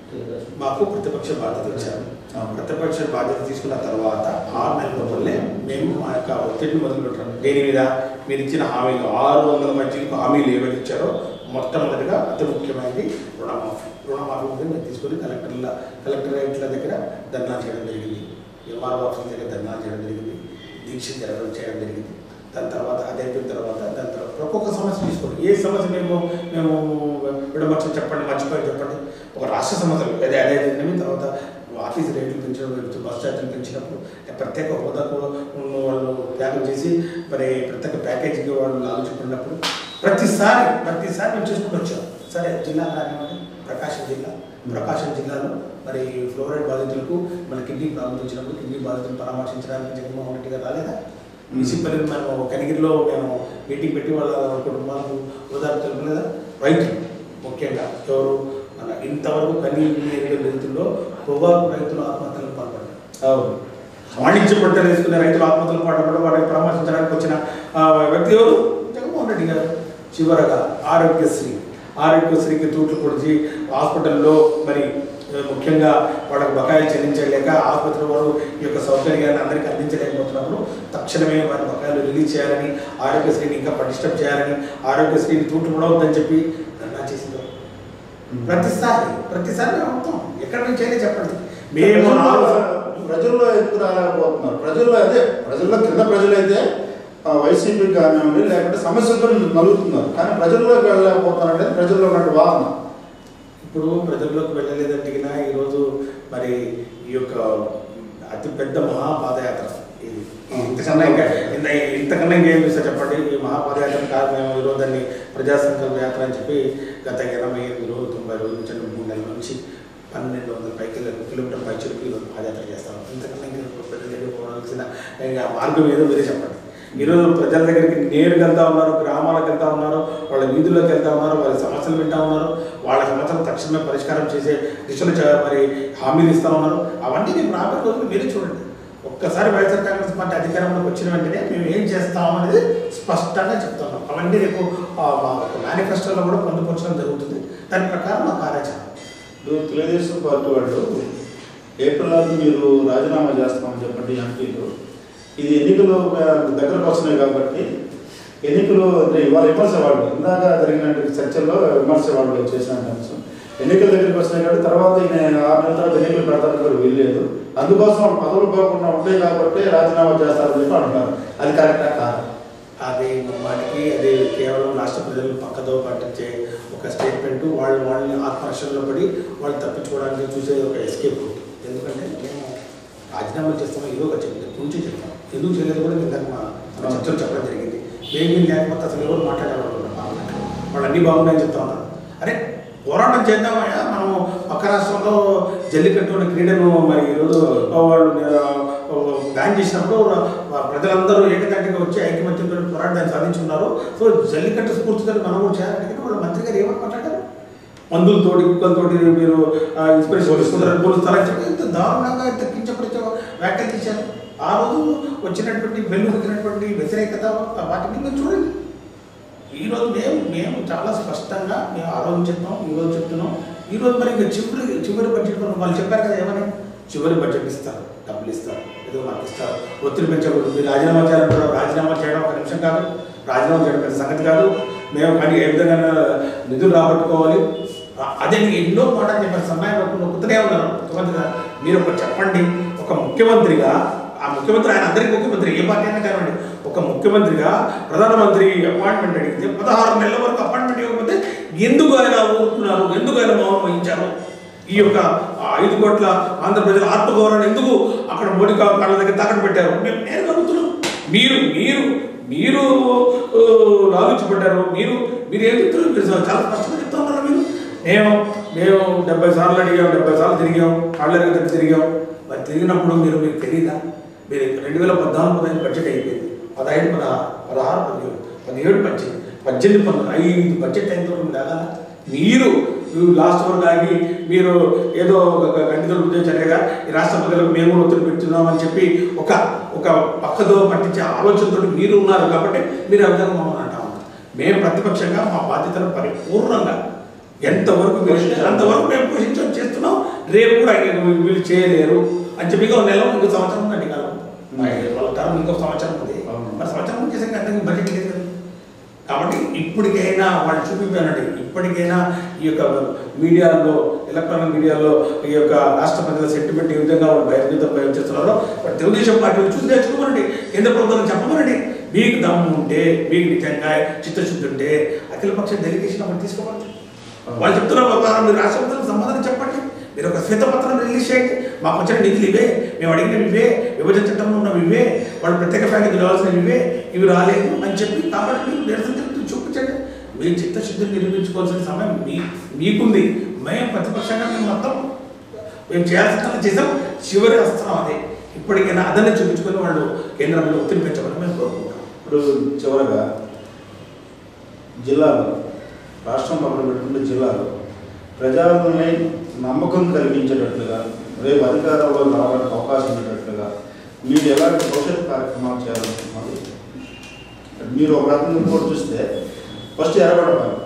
మాకు ప్రతిపక్ష బాధ్యత ఇచ్చారు ఆ ప్రతిపక్ష బాధ్యత తీసుకున్న తర్వాత ఆరు నెలల లోపలే మేము మా యొక్క ఒత్తిడిని మొదలు పెట్టాం దేని మీద మీరు ఇచ్చిన హామీలు ఆరు వందల మధ్యకు హామీలు ఏవైతే ఇచ్చారో మొట్టమొదటిగా అతి ముఖ్యమైనది రుణమాఫీ రుణమాఫీ మీద మేము తీసుకొని కలెక్టర్ల కలెక్టరేట్ల దగ్గర ధర్నా చేయడం జరిగింది ఎంఆర్ఓ ఆఫీస్ దగ్గర ధర్నా చేయడం జరిగింది దీక్ష జరగడం చేయడం జరిగింది దాని తర్వాత అది అయిపోయిన తర్వాత దాని తర్వాత ఒక్కొక్క సమస్య తీసుకోండి ఏ సమస్య మేము మేము విడమర్చి చెప్పండి మర్చిపోయి చెప్పండి ఒక రాష్ట్ర సమస్యలు అదే అదే నిమిత్తం తర్వాత ఆఫీస్ రేట్లు పెంచడం గురించి బస్ ఛార్జీలు పెంచినప్పుడు ప్రత్యేక హోదాకు ఉన్న వాళ్ళు త్యాగం చేసి మరి ప్రత్యేక ప్యాకేజీకి వాళ్ళు ఆలోచించినప్పుడు ప్రతిసారి ప్రతిసారి మేము చేసుకుంటూ వచ్చాం సరే జిల్లా కానివ్వండి ప్రకాశం జిల్లా ప్రకాశం జిల్లాలో మరి ఫ్లోరైడ్ బాధితులకు మన కిడ్నీ ప్రాబ్లం వచ్చినప్పుడు కిడ్నీ బాధితులను పరామర్శించడానికి జగన్మోహన్ రెడ్డి గారు రాలేదా మున్సిపల్ మేము కనిగిరిలో మేము మీటింగ్ పెట్టి వాళ్ళ కుటుంబాలకు ఓదార్పు తెలుపలేదా రైతులు ముఖ్యంగా ఎవరు మన ఇంతవరకు కనీరు ఏరియా రైతుల్లో పొగాకు రైతులు ఆత్మహత్యలకు పాల్పడ్డారు అవును వాణిజ్య పంటలు వేసుకునే రైతులు ఆత్మహత్యలు పాల్పడడం వారిని పరామర్శించడానికి వచ్చిన ఆ, వ్యక్తి ఎవరు జగన్మోహన్ రెడ్డి గారు చివరగా ఆరోగ్యశ్రీ ఆరోగ్యశ్రీకి తూట్లు పొడిచి హాస్పిటల్లో మరి ఆ, ముఖ్యంగా వాళ్ళకు బకాయిలు చెల్లించలేక ఆసుపత్రి వారు ఈ యొక్క సౌకర్యాన్ని అందరికీ అందించలేకపోతున్నప్పుడు తక్షణమే వారి బకాయిలు రిలీజ్ చేయాలని ఆరోగ్యశ్రీని ఇంకా పటిష్టం చేయాలని ఆరోగ్యశ్రీని తూట్లు పొడవద్దని చెప్పి ధర్నా చేసింది ప్రతిసారి ప్రతిసారి మేము అవుతాం ఎక్కడి నుంచి అయినా చెప్పండి మేము నాలుగు ప్రజల్లో ఎందుకు రాలేకపోతున్నారు ప్రజల్లో అదే ప్రజల్లో కింద ప్రజలైతే ఆ, వైసీపీ కానివ్వండి లేకపోతే సమస్యలతో నలుగుతున్నారు కానీ ప్రజల్లోకి వెళ్ళలేకపోతున్నారు అనేది ప్రజల్లో ఉన్న వాదన ఇప్పుడు ప్రజల్లోకి వెళ్ళలేదంటే గిన ఈరోజు మరి ఈ యొక్క అతిపెద్ద మహాపాదయాత్ర ఇది ఇంతకన్నా ఇంకా ఇంత ఇంతకన్నా ఇంకేం చూస్తా చెప్పండి ఈ మహాపాదయాత్ర కాదు మేము ఈరోజు దాన్ని ప్రజా సంకల్ప యాత్ర అని చెప్పి గత ఇరవై ఎనిమిది రోజులు తొంభై రోజుల నుంచి మూడు నెలల నుంచి పన్నెండు వందల పై కిలో కిలోమీటర్ పై చెరుకు ఈరోజు పాదయాత్ర చేస్తాం ఇంతకన్నా ఇంకా ప్రజల దగ్గర పోవాల్సిన ఇంకా మార్గం ఏదో మీరే చెప్పండి ఈరోజు ప్రజల దగ్గరికి నేరుగా వెళ్తా ఉన్నారు గ్రామాలకు వెళ్తా ఉన్నారు వాళ్ళ వీధుల్లోకి వెళ్తా ఉన్నారు వాళ్ళ సమస్యలు వింటా ఉన్నారు వాళ్ళ సమస్యలు తక్షణమే పరిష్కారం చేసే దిశలో చ- మరి హామీలు ఇస్తా ఉన్నారు అవన్నీ మేము రాబోయే రోజులు మీరే చూడండి ఒక్కసారి వైఎస్ఆర్ కాంగ్రెస్ పార్టీ అధికారంలోకి వచ్చిన వెంటనే మేము ఏం చేస్తాం అనేది స్పష్టంగా చెప్తున్నాం అవన్నీ రేపు ఆ, మా మేనిఫెస్టోలో కూడా పొందుపరచడం జరుగుతుంది దాని ప్రకారం మా కార్యాచరణ ఇప్పుడు తెలుగుదేశం పార్టీ వాళ్ళు ఏప్రిల్ నాలుగు మీరు రాజీనామా చేస్తామని చెప్పండి ఎంపీలు ఇది ఎన్నికలు ఆ, దగ్గరకు వస్తున్నాయి కాబట్టి ఎన్నికలు అంటే ఇవాళ విమర్శ వాళ్ళు ఇందాక జరిగిన చర్చల్లో విమర్శ వాళ్ళు చేసిన అంశం ఎన్నికల దగ్గరికి వస్తున్నాయి కాబట్టి తర్వాత ఈయన ఆరు నెలల తర్వాత ఎన్నికలు పెడతానికి కూడా వీల్లేదు అందుకోసం వాళ్ళు పదవులు పోకుండా ఉంటాయి కాబట్టి రాజీనామా చేస్తారని చెప్పి అంటున్నారు అది కరెక్టా కాదు అది వాటికి అది కేవలం రాష్ట్ర ప్రజలు పక్కదో పట్టించే ఒక స్టేట్మెంట్ వాళ్ళు వాళ్ళని ఆత్మరక్షణలో పడి వాళ్ళు తప్పించుకోవడానికి చూసే ఒక ఎస్కేప్ రూట్ ఎందుకంటే మేము రాజీనామా చేస్తామో ఏదో ఒక చెప్తాం నుంచి చెప్తాం ఎందుకు చేయలేదు కూడా ఇందాక మా మా చర్చలు చెప్పడం జరిగింది మేము లేకపోతే అసలు ఎవరు మాట్లాడేవాళ్ళు ఉన్నారు పార్లమెంట్లో. వాళ్ళు అన్నీ బాగున్నాయని చెప్తా ఉన్నారు అరే పోరాటం చేద్దామయ్యా మనం పక్క రాష్ట్రంలో జల్లికట్టు అనే క్రీడను మరి ఈరోజు వాళ్ళు బ్యాన్ చేసినప్పుడు ఆ ప్రజలందరూ ఏకతాటిగా వచ్చి ఐకమత్యంతో పోరాటాన్ని సాధించుకున్నారు సో జల్లికట్టు స్ఫూర్తితో మనం కూడా చేయాలంటే కానీ వాళ్ళ మంత్రి గారు ఏమని మాట్లాడారు మందులతోటి కుక్కలతోటి మీరు ఇన్స్పిరేషన్ తీసుకుంటారని పోలుస్తారని చెప్పి ఇంత దారుణంగా ఇంత కించపరిచే వ్యాఖ్యలు చేశారు ఆ రోజు వచ్చినటువంటి వెన్ను వచ్చినటువంటి వ్యతిరేకత వాటిని మీరు చూడండి ఈరోజు మేము మేము చాలా స్పష్టంగా మేము ఆ రోజు చెప్తాం ఈ రోజు చెప్తున్నాం ఈ రోజు మరి ఇంకా చివరి చివరి బడ్జెట్ వరకు వాళ్ళు చెప్పారు కదా ఏమని చివరి బడ్జెట్ ఇస్తారు డబ్బులు ఇస్తారు ఏదో మనకి ఇస్తారు ఒత్తిడి పెంచకూడదు మీరు రాజీనామా చేయాలంటారు రాజీనామా చేయడం ఒక నిమిషం కాదు రాజీనామా చేయడం పెద్ద సంగతి కాదు మేము కానీ ఏ విధంగా నిధులు రాబట్టుకోవాలి ఆ- అదే మీకు ఎన్నో మాటలు చెప్పారు సమయం నొక్కుతూనే ఉన్నారు ముఖ్యమంత్రి గారు మీరు ఒక చెప్పండి ఒక ముఖ్యమంత్రిగా ఆ ముఖ్యమంత్రి ఆయన అందరికీ ముఖ్యమంత్రి ఏ పార్టీ అయినా కానివ్వండి ఒక ముఖ్యమంత్రిగా ప్రధానమంత్రి అపాయింట్మెంట్ అడిగితే పదహారు నెలల వరకు అపాయింట్మెంట్ ఇవ్వకపోతే ఎందుకు ఆయన ఊరుకున్నారు ఎందుకు ఆయన మౌనం వహించారు ఈ యొక్క ఆ ఐదు కోట్ల ఆంధ్రప్రదేశ్ ఆత్మగౌరవాన్ని ఎందుకు అక్కడ మోడీ కా- కాళ్ళ దగ్గర తాకట్టు పెట్టారు మేము నేను అడుగుతున్నాం మీరు మీరు మీరు ఆ, లాగించబడ్డారు మీరు మీరు ఏం చెప్తున్నారు మీరు చాలా స్పష్టంగా చెప్తా ఉన్నారు మీరు మేము మేము డెబ్బై సార్లు అడిగాం డెబ్బై సార్లు తిరిగాం కాళ్ళ దగ్గర తిరిగాం మరి తిరిగినప్పుడు మీరు మీకు తెలియదా మీరు రెండు వేల పద్నాలుగు పదహైదు బడ్జెట్ అయిపోయింది పదహైదు పదహారు పదహారు పదిహేడు పదిహేడు పద్దెనిమిది పద్దెనిమిది పంతొమ్మిది ఐదు బడ్జెట్ అయిన తర్వాత మీరు ఆగాలా? మీరు లాస్ట్ వరకు ఆగి మీరు ఏదో ఒక గంటి దొరుకుతే చక్కగా ఈ రాష్ట్ర ప్రజలకు మేము కూడా ఒత్తిడి పెడుతున్నామని చెప్పి ఒక ఒక పక్కదో పట్టించే ఆలోచనతో మీరు ఉన్నారు కాబట్టి మీరు ఆ విధంగా మమ్మల్ని అంటా ఉన్నారు మేము ప్రతిపక్షంగా మా బాధ్యతను పరిపూర్ణంగా ఎంతవరకు వీలు అంతవరకు మేము పోషించడం చేస్తున్నాం రేపు కూడా ఆయన వీళ్ళు చేయలేరు అని చెప్పి ఇంకో నెల ఇంకో సంవత్సరం ఉందండి కాలం వాళ్ళ టర్మ్ ఇంకో సంవత్సరం ఉంది అవును. మరి సంవత్సరం చేసాక అంతకు బడ్జెట్ లేదు కదా కాబట్టి ఇప్పటికైనా వాళ్ళు చూపించానండి ఇప్పటికైనా ఈ యొక్క మీడియాలో ఎలక్ట్రానిక్ మీడియాలో ఈ యొక్క రాష్ట్ర ప్రజల సెంటిమెంట్ ఏ విధంగా వాళ్ళు బయట భయం చేస్తున్నారో వాళ్ళు తెలుగుదేశం పార్టీ వాళ్ళు చూసి నేర్చుకోమనండి కేంద్ర ప్రభుత్వం చెప్పమనండి మీకు దమ్ము ఉంటే మీకు నిజంగా చిత్తశుద్ధి ఉంటే అఖిలపక్ష డెలిగేషన్ ఒకటి తీసుకోవాలి వాళ్ళు చెప్తున్న ప్రకారం మీరు రాష్ట్ర ప్రభుత్వం సమాధానం చెప్పండి మీరు ఒక శ్వేతపత్రం రిలీజ్ చేయండి మాకు వచ్చిన నిధులు ఇవే మేము అడిగినవి ఇవే విభజన చట్టంలో ఉన్నవి ఇవే వాళ్ళు ప్రత్యేక ప్యాకేజీ రావాల్సినవి ఇవే ఇవి రాలేదు అని చెప్పి కాబట్టి మీరు నిరసన తెలుపుతూ చూపించండి మీ చిత్తశుద్ధిని నిరూపించుకోవాల్సిన సమయం మీ మీకుంది మేము ప్రతిపక్షంగా మేము మొత్తం మేము చేయాల్సిన చేసాం చివరి అస్త్రం అదే ఇప్పటికైనా అదన్ని చూపించుకొని వాళ్ళు కేంద్రంలో ఒత్తిడి పెంచమని మేము కోరుకుంటాం ఇప్పుడు చివరగా జిల్లాలో రాష్ట్రం పక్కన పెట్టుకుంటే జిల్లాలో ప్రజలని నమ్మకం కలిగించేటట్లుగా రేపు అధికారంలో రావడానికి అవకాశం ఉండేటట్లుగా మీరు ఎలాంటి భవిష్యత్ కార్యక్రమాలు చేయాలనుకుంటున్నారు మీరు ఒక రకంగా కూడా చూస్తే ఫస్ట్ ఎర్రబడపాలి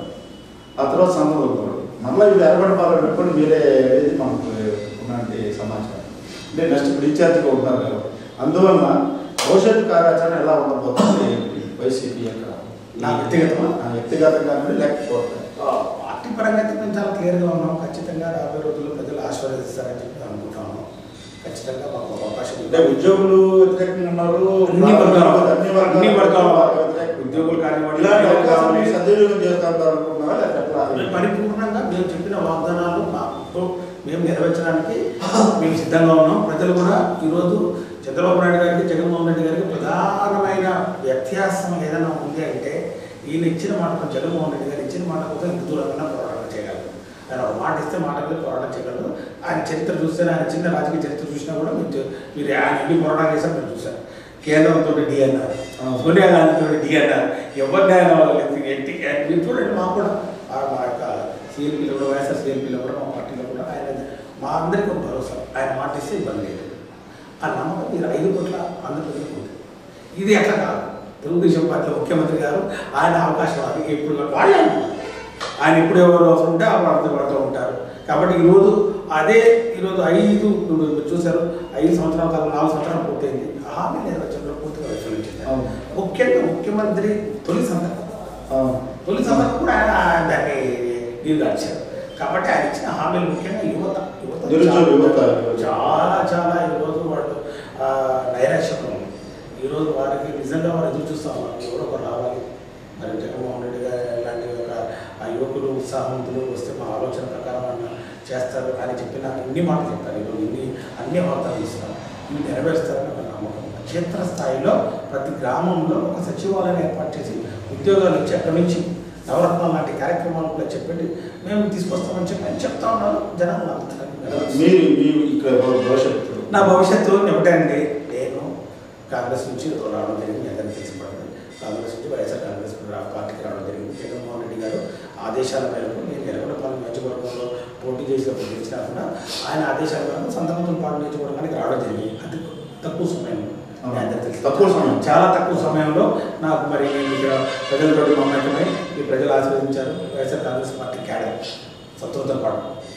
ఆ తర్వాత సందర్భంలో మళ్ళీ ఇప్పుడు ఎర్రబడపాలని పెట్టుకొని మీరే అనేది మనకు ఉన్నటువంటి సమాచారం అంటే నెక్స్ట్ ఇప్పుడు ఇన్ఛార్జిగా ఉంటారు కదా అందువలన భవిష్యత్తు కార్యాచరణ ఎలా ఉండబోతుంది వైసీపీ యొక్క నా వ్యక్తిగతమా? నా వ్యక్తిగతంగా లేకపోతే పార్టీ పరంగా అయితే మేము చాలా క్లియర్గా ఉన్నాం ఖచ్చితంగా రాబోయే రోజుల్లో ప్రజలు ఆశీర్వదిస్తారని చెప్పి అనుకుంటాము ఖచ్చితంగా మాకు అవకాశం అంటే ఉంది ఉద్యోగులు వ్యతిరేకంగా ఉన్నారు అన్ని వర్గాలు అన్ని అన్ని వర్గాల వారు. వ్యతిరేకంగా ఉద్యోగులు కానివ్వండి, ఇలాంటి ఉద్యోగులు అవకాశాన్ని కానివ్వండి. సద్వినియోగం చేస్తారు అనుకుంటున్నారా లేకపోతే మేము ఎట్లా? పరిపూర్ణంగా మేము చెప్పిన వాగ్దానాలు మాకు మేము నెరవేర్చడానికి మేము సిద్ధంగా ఉన్నాం ప్రజలు కూడా ఈరోజు చంద్రబాబు నాయుడు గారికి జగన్మోహన్ రెడ్డి గారికి ప్రధానమైన వ్యత్యాసం ఏదైనా ఉంది అంటే ఈయన ఇచ్చిన మాట కోసం జగన్మోహన్ రెడ్డి గారు ఇచ్చిన మాట కోసం ఎంత దూరంగా పోరాటం చేయగలరు ఆయన ఒక మాట ఇస్తే మాట మీద పోరాటం చేయగలరు ఆయన చరిత్ర చూస్తే ఆయన చిన్న రాజకీయ చరిత్ర చూసినా కూడా మీరు చూ- మీరు ఆయన ఎన్ని పోరాటం చేశారు మీరు చూశారు కేంద్రంతో డిఎన్ఆర్ సోనియా గాంధీతో డిఎన్ఆర్ ఎవరిని ఆయన వాళ్ళకి ఎట్టి మీరు చూడండి మాకు కూడా ఆ మా యొక్క సిఎల్పీలో కూడా వైఎస్ఆర్ సిఎల్పీలో కూడా మా పార్టీలో కూడా ఆయన మా అందరికీ ఒక భరోసా ఆయన మాట ఇస్తే ఇబ్బంది లేదు ఆ నమ్మకం మీరు ఐదు కోట్ల ఆంధ్రప్రదేశ్ ఉంది ఇది ఎట్లా కాదు తెలుగుదేశం పార్టీ ముఖ్యమంత్రి గారు ఆయన అవకాశం అది ఎప్పుడు వాళ్ళే అంటున్నారు. ఆయన ఎప్పుడు ఎవరు అవసరం ఉంటే ఆ వాళ్ళతో వాళ్ళతో ఉంటారు కాబట్టి ఈరోజు అదే ఈరోజు ఐదు ఇప్పుడు మీరు చూశారు ఐదు సంవత్సరాల కాలం నాలుగు సంవత్సరాలు పూర్తయింది ఆ హామీ నిర్వచనంలో పూర్తిగా విఫలించింది అవును. ముఖ్యంగా ముఖ్యమంత్రి తొలి సందర్భం అవును. తొలి సందర్భం కూడా ఆయన దాన్ని నిర్దాచారు కాబట్టి ఆయన ఇచ్చిన హామీలు ముఖ్యంగా యువత యువత నిరుద్యోగ యువత. చాలా చాలా ఈరోజు వాళ్ళు ఆ, నైరాశ్యంలో ఉన్నారు. ఈరోజు వారికి నిజంగా వారు ఎదురు చూస్తా ఉన్నారు ఎవరో ఒకరు రావాలి మరి జగన్మోహన్ రెడ్డి గారు ఇలాంటి ఒక ఆ యువకులు ఉత్సాహవంతులు వస్తే మా ఆలోచన ప్రకారం అన్న చేస్తారు అని చెప్పిన ఇన్ని మాటలు చెప్తారు ఈరోజు ఇన్ని అన్ని వార్తలు ఇస్తారు ఇవి నెరవేరుస్తారని ఒక నమ్మకం క్షేత్రస్థాయిలో ప్రతి గ్రామంలో ఒక సచివాలయం ఏర్పాటు చేసి ఉద్యోగాలు ఇచ్చి అక్కడి నుంచి నవరత్నాలు లాంటి కార్యక్రమాలు కూడా చెప్పండి మేము తీసుకొస్తామని చెప్పి ఆయన చెప్తా ఉన్నారు జనాలు నమ్ముతారు మీరు మీ ఇక్కడ భవిష్యత్తు నా భవిష్యత్తు ఒకటే అండి నేను కాంగ్రెస్ నుంచి రావడం జరిగింది మీ అందరికీ తెలిసి పడుతుంది కాంగ్రెస్ నుంచి వైఎస్ఆర్ కాంగ్రెస్ రా- పార్టీకి రావడం జరిగింది జగన్మోహన్ రెడ్డి గారు ఆదేశాల మేరకు నేను ఎరగడపాలెం నియోజకవర్గంలో పోటీ చేసినప్పుడు గెలిచినా కూడా ఆయన ఆదేశాల మేరకు సంతమంతులపాడు నియోజకవర్గానికి రావడం జరిగింది అది తక్కువ సమయం మీ అందరికీ తెలుసు. తక్కువ సమయం. చాలా తక్కువ సమయంలో నాకు మరి నేను ఇక్కడ ప్రజలతో మమేకమై ఈ ప్రజలు ఆశీర్వదించారు వైఎస్ఆర్ కాంగ్రెస్ పార్టీ క్యాడర్ సత్వతో పాటు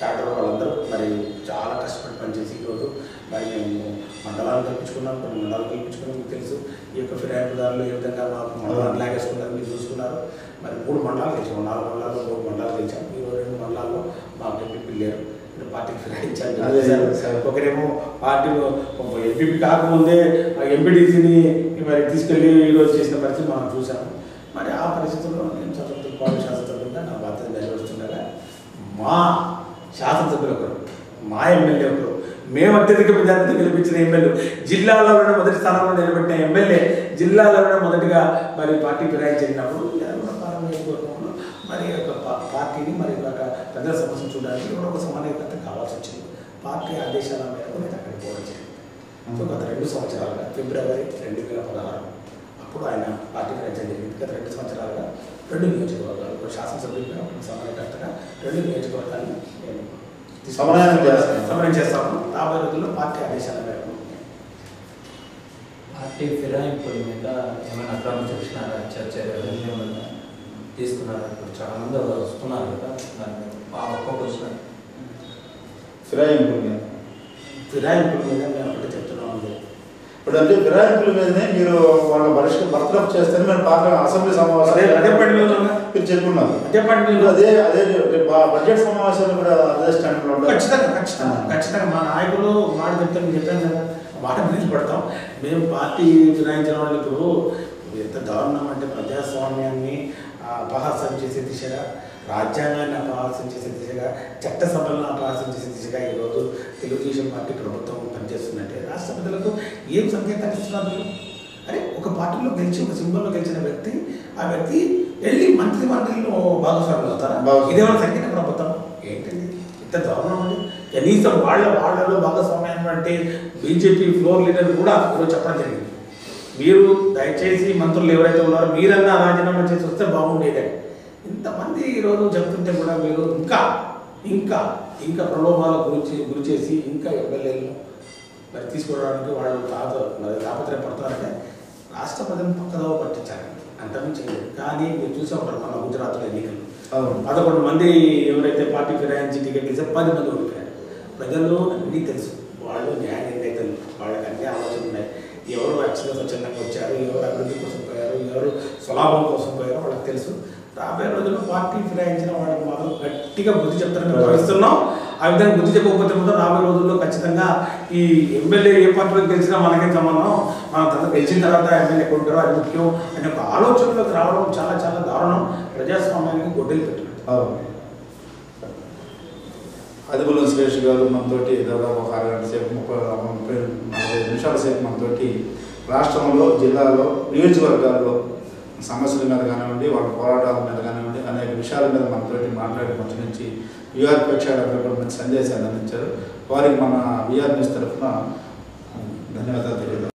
క్యాడర్ వాళ్ళందరూ మరి చాలా కష్టపడి పనిచేసి ఈరోజు మరి మేము మండలాలు కల్పించుకున్నాం కొన్ని మండలాలు కల్పించుకున్నాం మీకు తెలుసు ఈ యొక్క ఫిర్యాదుదారులు ఏ విధంగా మా మండలాన్ని లాగేసుకున్నారు మీరు చూసుకున్నారు మరి మూడు మండలాలు గెలిచాము నాలుగు మండలాల్లో మూడు మండలాలు గెలిచాము ఈ రెండు మండలాల్లో మాకు ఎంపీ లేరు ఇప్పుడు పార్టీకి ఫిరాయించారు అదే సార్. ఒకరేమో పార్టీ ఎంపీపీ కాకముందే ఎంపీటీసీని మరి తీసుకెళ్ళి ఈరోజు చేసిన పరిస్థితి మనం చూసాము మరి ఆ పరిస్థితుల్లో నేను చదువుతున్న పార్టీ శాసనసభ్యులుగా నా బాధ్యత నెరవేరుస్తుండగా మా శాసనసభ్యులు ఒకరు మా ఎమ్మెల్యే ఒకరు మేము అత్యధిక మెజార్టీతో గెలిపించిన ఎమ్మెల్యే జిల్లాలోనే మొదటి స్థానంలో నిలబెట్టిన ఎమ్మెల్యే జిల్లాలోనే మొదటిగా మరి పార్టీ ఫిరాయించినప్పుడు ఎర్రగొండపాలెం నియోజకవర్గంలో మరి ఒక పా- పార్టీని మరి ఒక ప్రజల సమస్యను చూడడానికి కూడా ఒక సమన్వయకర్త కావాల్సి వచ్చింది పార్టీ ఆదేశాల మేరకు నేను అక్కడికి పోవడం జరిగింది సో గత రెండు సంవత్సరాలుగా ఫిబ్రవరి రెండు వేల పదహారు అప్పుడు ఆయన పార్టీ ఫిరాయించడం జరిగింది గత రెండు సంవత్సరాలుగా రెండు నియోజకవర్గాలు ఒక శాసనసభ్యులుగా ఒక సమన్వయకర్తగా రెండు నియోజకవర్గాన్ని నేను తీసుకు- సమన్వయం చేస్తాను. సమన్వయం చేస్తాము రాబోయే రోజుల్లో పార్టీ ఆదేశాల మేరకు పార్టీ ఫిరాయింపుల మీద ఏమైనా అక్రమ చూసినారా చర్చ ఏమైనా తీసుకున్నారా ఇప్పుడు చాలా మంది వస్తున్నారు కదా దాని మీద ఆ ఒక్క క్వశ్చన్ ఫిరాయింపుల మీద ఫిరాయింపుల మీద మేము ఒకటి చెప్తున్నాము ఇప్పుడు అంటే ఫిరాయింపుల మీదనే మీరు వాళ్ళ పరిష్క బర్తరఫ్ చేస్తేనే మీరు పార్లమెంట్ అసెంబ్లీ సమావేశం అదే- అదే పని మీద ఉన్నా. మీరు చెప్పుకున్నారు అదే పార్టీ ఇప్పుడు అదే అదే బ- బడ్జెట్ సమావేశాలు కూడా అదే స్టాండ్ లో ఉండాలి. ఖచ్చితంగా ఖచ్చితంగా ఖచ్చితంగా మా నాయకులు ఒక మాట చెప్తే మీకు చెప్పాను కదా మాట మీద పడతాం మేము పార్టీ ఫిరాయించిన వాళ్ళు ఇప్పుడు ఎంత దారుణం అంటే ప్రజాస్వామ్యాన్ని ఆ, అపహాస్యం చేసే దిశగా రాజ్యాంగాన్ని అపహాస్యం చేసే దిశగా చట్టసభలను అపహాస్యం చేసే దిశగా ఈరోజు తెలుగుదేశం పార్టీ ప్రభుత్వం పనిచేస్తుందంటే రాష్ట్ర ప్రజలకు ఏం సంకేతాలు ఇస్తున్నారు మీరు? అరే ఒక పార్టీలో గెలిచి ఒక సింబల్లో గెలిచిన వ్యక్తి ఆ వ్యక్తి వెళ్ళి మంత్రి మండలిలో భాగస్వాములు అవుతారా భాగస్వాములు. ఇదేమైనా సంకేత ప్రభుత్వం ఏంటండి ఇంత దారుణం అండి కనీసం వాళ్ళ వాళ్ళలో భాగస్వామ్యం అంటే బీజేపీ ఫ్లోర్ లీడర్ కూడా ఈరోజు చెప్పడం జరిగింది మీరు దయచేసి మంత్రులు ఎవరైతే ఉన్నారో మీరన్నా రాజీనామా చేసి వస్తే బాగుండేదని ఇంతమంది ఈరోజు చెప్తుంటే కూడా మీరు ఇంకా ఇంకా ఇంకా ప్రలోభాలకు గురించి గురి చేసి ఇంకా ఎమ్మెల్యేలను మరి తీసుకోవడానికి వాళ్ళు తాత మరి తాపత్రయం పడుతున్నారంటే రాష్ట్ర ప్రజలను పక్కదో పట్టించారు అంతకుమించి ఏం లేదు. కానీ మీరు చూసే ఉంటారు మన గుజరాత్లో ఎన్నికలు అవును పదకొండు మంది ఎవరైతే పార్టీ ఫిరాయించి టికెట్ ఇస్తే పది మంది ఓడిపోయారు ప్రజలు అన్నీ తెలుసు వాళ్ళు న్యాయ నిర్ణేతలు వాళ్ళకి అన్ని ఆలోచనలు ఉన్నాయి ఎవరు యాక్చువల్గా స్వచ్ఛందంగా వచ్చారు ఎవరు అభివృద్ధి కోసం పోయారు ఎవరు స్వలాభం కోసం పోయారు వాళ్ళకి తెలుసు రాబోయే రోజుల్లో పార్టీ ఫిరాయించిన వాళ్ళకి మాత్రం గట్టిగా బుద్ధి చెప్తారని మేము భావిస్తున్నాం ఆ విధంగా బుద్ధి చెప్పకపోతే మాత్రం రాబోయే రోజుల్లో ఖచ్చితంగా ఈ ఎమ్మెల్యే ఏ పార్టీలో గెలిచినా మనకేం సంబంధం మన తర్వాత గెలిచిన తర్వాత ఎమ్మెల్యే కొంటారో అది ముఖ్యం అనే ఒక ఆలోచనలోకి రావడం చాలా చాలా దారుణం ప్రజాస్వామ్యానికి గొడ్డలు పెట్టినట్టు అవును అదిబుల్ సురేష్ గారు మనతోటి దాదాపు ఒక అరగంట సేపు ముప్పై ముప్పై నలభై నిమిషాల సేపు మనతోటి రాష్ట్రంలో జిల్లాలో నియోజకవర్గాల్లో సమస్యల మీద కానివ్వండి వాళ్ళ పోరాటాల మీద కానివ్వండి అనేక విషయాల మీద మనతోటి మాట్లాడి మంచి నుంచి విఆర్ ప్రేక్షకులకు మంచి సందేశాన్ని అందించారు వారికి మన విఆర్ న్యూస్ తరఫున ధన్యవాదాలు